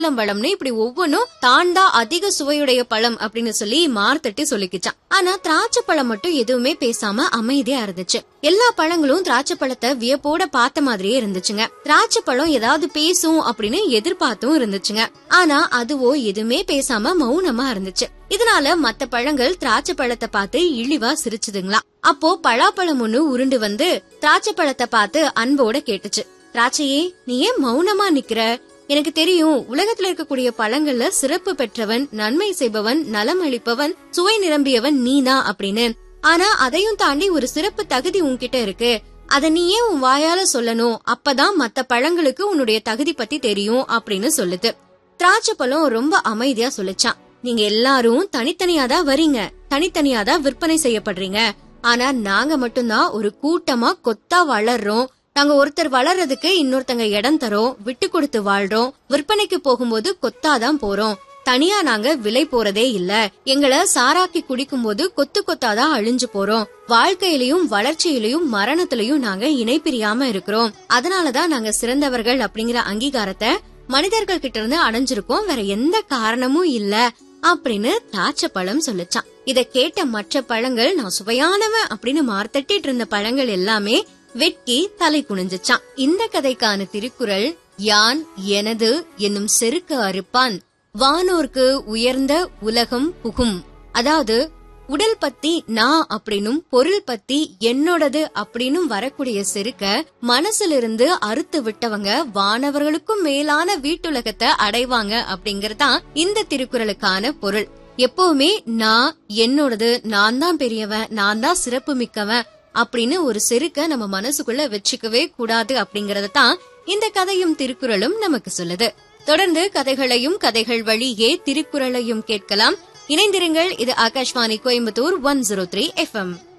பழம்னு இப்படி ஒவ்வொன்னும் தான் தான் அதிக சுவையுடைய பழம் அப்படின்னு சொல்லி மார்த்தட்டி சொல்லிக்கிச்சான் ஆனா திராட்சை பழம் மட்டும் எதுவுமே பேசாம அமைதியா இருந்துச்சு எல்லா பழங்களும் திராட்சை பழத்தை வியப்போட பார்த்த மாதிரியே இருந்துச்சுங்க திராட்சை பழம் ஏதாவது பேசும் அப்படின்னு எதிர்பார்த்தும் இருந்துச்சுங்க ஆனா அதுவோ எதுவுமே பேசாம மௌனமா இருந்துச்சு இதனால மத்த பழங்கள் திராட்சை பழத்தை பார்த்து இழிவா சிரிச்சுதுங்களா அப்போ பலாப்பழம் ஒண்ணு உருண்டு வந்து திராட்சை பழத்தை பார்த்து அன்போட கேட்டுச்சு திராட்சையே நீ ஏன் மௌனமா நிக்கிற எனக்கு தெரியும் உலகத்துல இருக்கக்கூடிய பழங்கள்ல சிறப்பு பெற்றவன் நன்மை செய்பவன் நலம் அளிப்பவன் சுவை நிரம்பியவன் நீதான் அப்படின்னு ஆனா அதையும் தாண்டி ஒரு சிறப்பு தகுதி உன்கிட்ட இருக்கு அத நீ ஏன் உன் வாயால சொல்லணும் அப்பதான் மத்த பழங்களுக்கு உன்னுடைய தகுதி பத்தி தெரியும் அப்படின்னு சொல்லுது திராட்சை பழம் ரொம்ப அமைதியா சொல்லுச்சான் நீங்க எல்லாரும் தனித்தனியா தான் வரீங்க தனித்தனியா தான் விற்பனை செய்யப்படுறீங்க ஆனா நாங்க மட்டும்தான் ஒரு கூட்டமா கொத்தா வளர்றோம் நாங்க ஒருத்தர் வளர்றதுக்கு இன்னொருத்தங்க இடம் தரோம் விட்டு கொடுத்து வாழ்றோம் விற்பனைக்கு போகும்போது கொத்தாதான் போறோம் தனியா நாங்க விலை போறதே இல்ல எங்களை சாராக்கி குடிக்கும் போது கொத்து கொத்தாதான் அழிஞ்சு போறோம் வாழ்க்கையிலயும் வளர்ச்சியிலயும் மரணத்திலயும் நாங்க இணைப்பிரியாம இருக்கிறோம் அதனாலதான் நாங்க சிறந்தவர்கள் அப்படிங்கிற அங்கீகாரத்தை மனிதர்கள் கிட்ட இருந்து அடைஞ்சிருக்கோம் வேற எந்த காரணமும் இல்ல அப்படின்னு திராட்சை பழம் சொல்லுச்சான் இத கேட்ட மற்ற பழங்கள் நான் சுவையானவன் அப்படின்னு மார்த்தட்டிட்டு இருந்த பழங்கள் எல்லாமே வெட்கி தலை குனிஞ்சுச்சான் இந்த கதைக்கான திருக்குறள் யான் எனது என்னும் செருக்கு அறுப்பான் வானோர்க்கு உயர்ந்த உலகம் புகும் அதாவது உடல் பத்தி நான் அப்படின்னும் பொருள் பத்தி என்னோடது அப்படின்னும் வரக்கூடிய செருக்க மனசுல இருந்து அறுத்து விட்டவங்க வானவர்களுக்கும் மேலான வீட்டுலகத்தை அடைவாங்க அப்படிங்கறதுதான் இந்த திருக்குறளுக்கான பொருள் எப்பவுமே நான் என்னோடது நான் தான் பெரியவன் நான் தான் சிறப்பு மிக்கவன் அப்படின்னு ஒரு செருக்க நம்ம மனசுக்குள்ள வச்சுக்கவே கூடாது அப்படிங்கறத தான் இந்த கதையும் திருக்குறளும் நமக்கு சொல்லுது தொடர்ந்து கதைகளையும் கதைகள் வழியே திருக்குறளையும் கேட்கலாம் இணைந்திருங்கள் இது Akashvani Coimbatore one zero three FM